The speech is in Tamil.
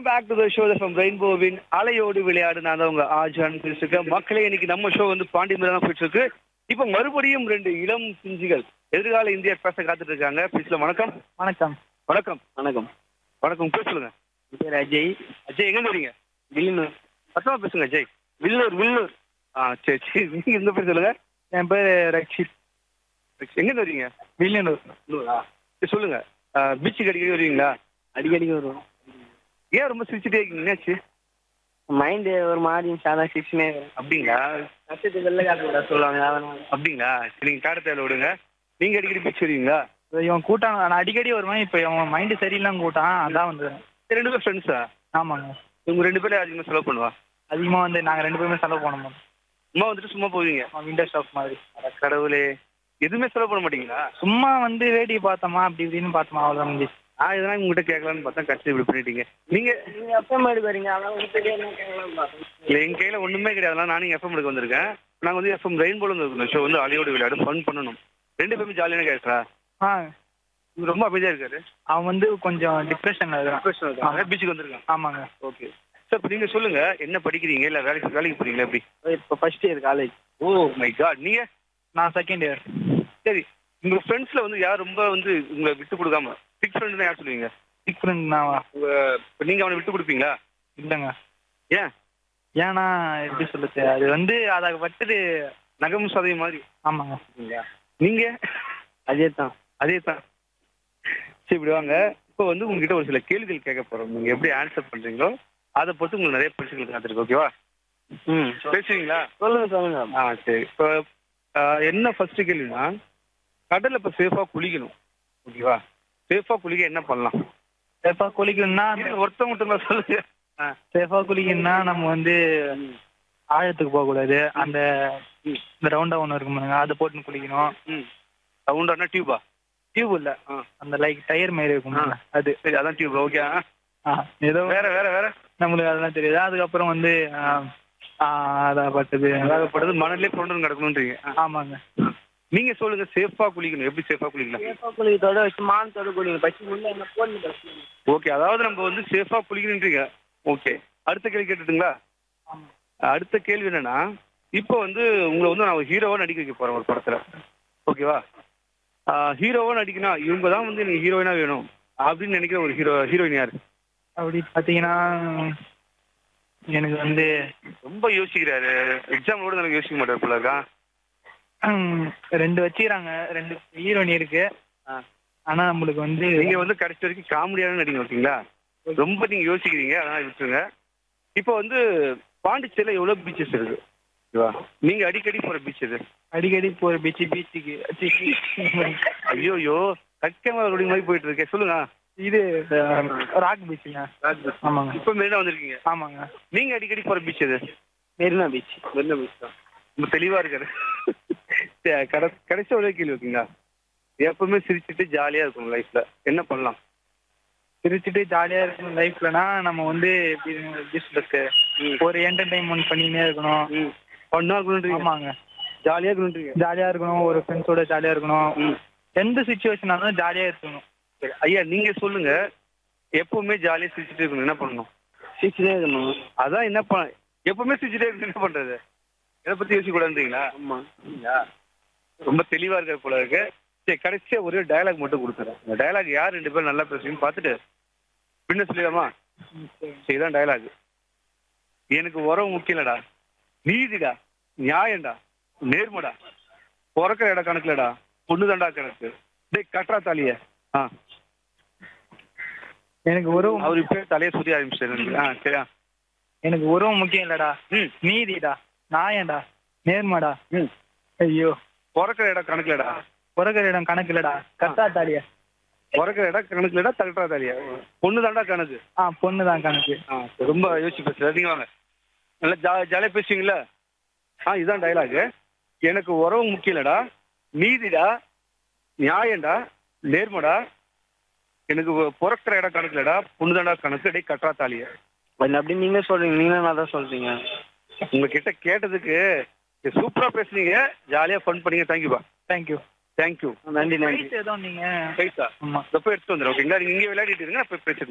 Welcome back to the show from ரெயின்போவின் அலையோடு விளையாடு நான் தான் உங்க ஆஜான் பேசிருக்கேன் மக்களே இன்னைக்கு நம்ம ஷோ வந்து பாண்டிமேல தான் போயிட்டு இருக்கு இப்போ மறுபடியும் ரெண்டு இளம் குஞ்சுகள் எதிர்கால இந்தியர் பேச காத்துட்டு இருக்காங்க பேசல வணக்கம் வணக்கம் வணக்கம் வணக்கம் வணக்கம் பேர் சொல்லுங்க என் பேர் அஜய் அஜய் எங்க வரீங்க வில்லியனூர் பத்தமா பேசுங்க அஜய் வில்லூர் வில்லூர் ஆ சரி சரி நீங்க எங்க பேர் சொல்லுங்க என் பேர் ரக்ஷித் எங்க வரீங்க வில்லியனூர் வில்லூரா சரி சொல்லுங்க பீச்சுக்கு அடிக்கடி வருவீங்களா அடிக்கடிக்கு வருவோம் ஏன் ரொம்ப சிரிச்சுட்டே இருக்கீங்க என்னாச்சு மைண்டு ஒரு மாதிரி சாதா சிக்ஸ்னே அப்படிங்களா நட்சத்திர வெள்ளை காட்டு விட சொல்லுவாங்க அதனால அப்படிங்களா சரி நீங்க காடத்தையில விடுங்க நீங்க அடிக்கடி பீச் வருவீங்களா இவன் கூட்டம் நான் அடிக்கடி வருவேன் இப்போ இவன் மைண்டு சரியில்லாம கூட்டான் அதான் வந்து சரி, ரெண்டு பேரும் ஃப்ரெண்ட்ஸா ஆமாங்க இவங்க ரெண்டு பேரும் அதிகமாக செலவு பண்ணுவா அதிகமாக வந்து நாங்கள் ரெண்டு பேருமே செலவு பண்ண மாட்டோம் சும்மா வந்துட்டு சும்மா போவீங்க விண்டோ ஷாப் மாதிரி அட கடவுளே எதுவுமே செலவு பண்ண மாட்டீங்களா சும்மா வந்து வேடிக்கை பார்த்தோமா அப்படி இப்படின்னு பார்த்தோமா அவ்வளோதான் முடிஞ்சு நான் இதெல்லாம் உங்ககிட்ட கேட்கலான்னு பார்த்தா கட்சி இப்படி பண்ணிட்டீங்க நீங்க நீங்கள் எப்போ மாதிரி வரீங்க அதான் உங்களுக்கு இல்ல எங்க கையில ஒண்ணுமே கிடையாதுலாம் நானும் எஃப்எம் எடுக்க வந்திருக்கேன் நாங்க வந்து எஃப்எம் ரெயின்போல வந்து இருக்கணும் ஷோ வந்து அலையோடு விளையாடு ஃபன் பண்ணணும் ரெண்டு பேருமே ஜாலியான கேட்கறா ஆ இவர் ரொம்ப அமைதியா இருக்காரு அவன் வந்து கொஞ்சம் டிப்ரெஷனில் இருக்கிறான் ஆமா. பீச்சுக்கு வந்திருக்கான் ஆமாங்க ஓகே சார் இப்போ நீங்க சொல்லுங்க என்ன படிக்கிறீங்க இல்ல வேலைக்கு வேலைக்கு போறீங்களா எப்படி இப்போ first year college oh my God நீங்க நான் செகண்ட் இயர் சரி உங்க ஃப்ரெண்ட்ஸ்ல வந்து யார் ரொம்ப வந்து உங்களை விட்டு கொடுக்காம சிக்ஸ் ஃப்ரெண்ட் யார் சொல்லுவீங்க சிக் ஃப்ரெண்ட் நான் உங்க இப்ப நீங்க அவனை விட்டு கொடுப்பீங்களா இல்லைங்க ஏன் ஏன்னா எப்படி சொல்லுது அது வந்து அதை பட்டுது நகம் சதவீதம் மாதிரி ஆமாங்க நீங்க அதே தான் அதே தான் சரி இப்படி வாங்க இப்போ வந்து உங்ககிட்ட ஒரு சில கேள்விகள் கேட்க போறோம் நீங்க எப்படி ஆன்சர் பண்றீங்களோ அதை பொறுத்து உங்களுக்கு நிறைய பரிசுகள் காத்திருக்கு ஓகேவா ம் பேசுவீங்களா சொல்லுங்க சொல்லுங்க ஆ சரி இப்போ என்ன ஃபர்ஸ்ட் கேள்வினா கடல்ல இப்போ சேஃபா குளிக்கணும் ஓகேவா சேஃபா குளிக்க என்ன பண்ணலாம் சேஃபா குளிக்கணும்னா ஒருத்தவங்க மட்டும் சொல்லுங்க ஆ சேஃபா குளிக்கணும்னா நம்ம வந்து ஆழத்துக்கு போகக்கூடாது அந்த இந்த ரவுண்டா ஒன்று இருக்கும் பாருங்க அதை போட்டுன்னு குளிக்கணும் ம் சவுண்டானா டியூபா டியூப் இல்ல ஆ அந்த லைக் டயர் மாதிரி இருக்கும் பாருங்க, அது சரி அதான் டியூப் ஓகே ஆ, ஏதோ வேற வேற வேற நம்மளுக்கு அதெல்லாம் தெரியுது அதுக்கப்புறம் வந்து ஆ, ஆ, அதாகப்பட்டது அதாகப்பட்டது மணல்லே கொண்டு கிடக்கணுன்றீங்க ஆ. ஆமாங்க நீங்க சொல்லுங்க சேஃபா குளிக்கணும் எப்படி சேஃபா குளிக்கலாம் சேஃபா குளிக்கத்தோட வச்சு மானத்தோட குளிக்கணும் பச்சு உள்ள என்ன போடணும் ஓகே அதாவது நம்ம வந்து சேஃபா குளிக்கணுன்றீங்க ஓகே அடுத்த கேள்வி கேட்டுட்டுங்களா ஆமா அடுத்த கேள்வி என்னன்னா இப்போ வந்து உங்களை வந்து நான் ஹீரோவா நடிக்க வைக்க போறேன் ஒரு படத்துல ஓகேவா ஹீரோவா நடிக்கணும் இவங்க தான் வந்து எனக்கு ஹீரோயினா வேணும் அப்படின்னு நினைக்கிற ஒரு ஹீரோ ஹீரோயின் யாரு அப்படி பார்த்தீங்கன்னா எனக்கு வந்து ரொம்ப யோசிக்கிறாரு எக்ஸாம் கூட எனக்கு யோசிக்க மாட்டார் போல இருக்கா ம், ரெண்டு வச்சுக்கிறாங்க ரெண்டு ஹீரோயின் இருக்கு ஆனா நம்மளுக்கு வந்து நீங்க வந்து கடைசி வரைக்கும் காமெடியான நடிங்க ஓகேங்களா ரொம்ப நீங்க யோசிக்கிறீங்க அதனால விட்டுருங்க இப்போ வந்து பாண்டிச்சேரியில எவ்வளவு பீச்சஸ் இருக்கு ஓகேவா நீங்க அடிக்கடி போற பீச் இது அடிக்கடி போற பீச்சு பீச்சுக்கு ஐயோயோ கக்கமா ரோடி மாதிரி போயிட்டு இருக்கேன் சொல்லுங்க இது ராக் பீச்சுங்க ஆமாங்க இப்போ மெரினா வந்திருக்கீங்க ஆமாங்க நீங்க அடிக்கடி போற பீச் எது மெரினா பீச் மெரினா பீச் தான் ரொம்ப தெளிவா இருக்காரு சரி, கடை கடைசி ஒரே கேள்வி ஓகேங்களா எப்பவுமே சிரிச்சுட்டு ஜாலியா இருக்கும் லைஃப்ல என்ன பண்ணலாம் சிரிச்சுட்டு ஜாலியா இருக்கணும் லைஃப்லனா நம்ம வந்து எப்படி எப்படி சொல்றது ஒரு என்டர்டைன்மெண்ட் பண்ணினே இருக்கணும் ஒன்னா இருக்கணுன்றீங்க ஆமாங்க ஜாலியா இருக்கணுன்றீங்க ஜாலியா இருக்கணும் ஒரு ஃப்ரெண்ட்ஸோட ஜாலியா இருக்கணும் ம். எந்த சுச்சுவேஷன் ஆனாலும் ஜாலியா இருக்கணும் சரி, ஐயா நீங்க சொல்லுங்க எப்பவுமே ஜாலியா சிரிச்சுட்டு இருக்கணும் என்ன பண்ணணும் சிரிச்சுட்டே இருக்கணும் அதான் என்ன பண்ண எப்பவுமே சிரிச்சுட்டே இருக்கு என்ன பண்றது இதை பத்தி யோசிக்க கூடாதுன்றீங்களா ஆமா ரொம்ப தெளிவா இருக்காரு போல இருக்கு சரி கடைசியா ஒரே டயலாக் மட்டும் கொடுத்துறேன் இந்த டயலாக் யார் ரெண்டு பேரும் நல்லா பேசுவீங்கன்னு பார்த்துட்டு பின்ன சொல்லிடலாமா சரி இதான் டயலாக் எனக்கு உறவு முக்கியம் இல்லடா நீதிடா நியாயம்டா நேர்மடா பிறக்கிற இடம் கணக்குலடா பொண்ணு தாண்டா கணக்கு டேய் கட்டுறா தாலிய ஆ எனக்கு உறவு அவர் இப்ப தலையை சுத்தி ஆரம்பிச்சிட்டாரு ஆ சரியா எனக்கு உறவு முக்கியம் இல்லடா ம் நீதிடா நாயன்டா நேர்மடா ம் ஐயோ பிறக்கிற இடம் கணக்குலடா பிறகுற இடம் கணக்கு இல்லடா கத்தா தாலியா பிறக்கிற இடம் கணக்குலடா தகட்டா தாலியா பொண்ணு தாண்டா கணக்கு ஆ பொண்ணு தான் கணக்கு ஆ சரி, ரொம்ப யோசிச்சு பேசுறது நீங்க வாங்க நல்லா ஜா ஜாலியாக பேசுவீங்களா ஆ இதுதான் டைலாகு எனக்கு உறவு முக்கியம் இல்லடா நீதிடா நியாயம்டா நேர்மடா எனக்கு ஒ- பிறக்கிற இடம் கணக்குலடா பொண்ணுதாண்டா கணக்கு டே கட்டுறா தாலிய அப்படி நீங்க சொல்றீங்க நீங்க நான் தான் சொல்றீங்க உங்ககிட்ட கேட்டதுக்கு சூப்பரா பேசுனீங்க ஜாலியா ஃபன் பண்ணீங்க தேங்க்யூப்பா தேங்க்யூ தேங்க்யூ நன்றி நன்றி ஏதோ நீங்க பைசா ஆமா இதை போய் எடுத்துட்டு வந்துடும் ஓகேங்களா நீங்க இங்கே விளையாடிட்டு இருங்க நான் போய் பேசிட்டு